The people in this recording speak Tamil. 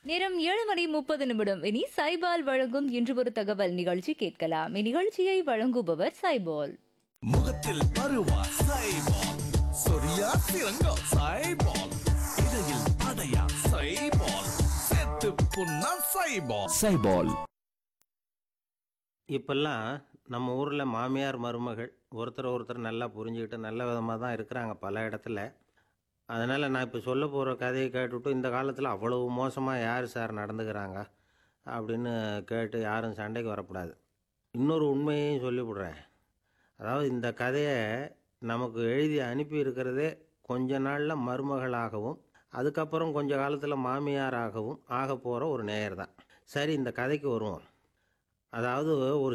நேரம் ஏழு மணி முப்பது நிமிடம் இனி சைபால் வழங்கும் இன்று ஒரு தகவல் நிகழ்ச்சி கேட்கலாம் இந்நிகழ்ச்சியை வழங்குபவர் சைபால் முகத்தில் பருவா சைபால் சொரியா சிறங்கோ சைபால் இடையில் அடையா சைபால் செத்து புண்ணா சைபால் சைபால் இப்பெல்லாம் நம்ம ஊரில் மாமியார் மருமகள் ஒருத்தர் ஒருத்தர் நல்லா புரிஞ்சுக்கிட்டு நல்ல விதமாக தான் இருக்கிறாங்க பல இடத்துல அதனால் நான் இப்போ சொல்ல போகிற கதையை கேட்டுவிட்டு இந்த காலத்தில் அவ்வளவு மோசமாக யார் சார் நடந்துக்கிறாங்க அப்படின்னு கேட்டு யாரும் சண்டைக்கு வரக்கூடாது இன்னொரு உண்மையையும் சொல்லிவிடுறேன் அதாவது இந்த கதையை நமக்கு எழுதி அனுப்பி இருக்கிறதே கொஞ்ச நாளில் மருமகளாகவும் அதுக்கப்புறம் கொஞ்ச காலத்தில் மாமியாராகவும் ஆக போகிற ஒரு நேயர் தான் சரி இந்த கதைக்கு வருவோம் அதாவது ஒரு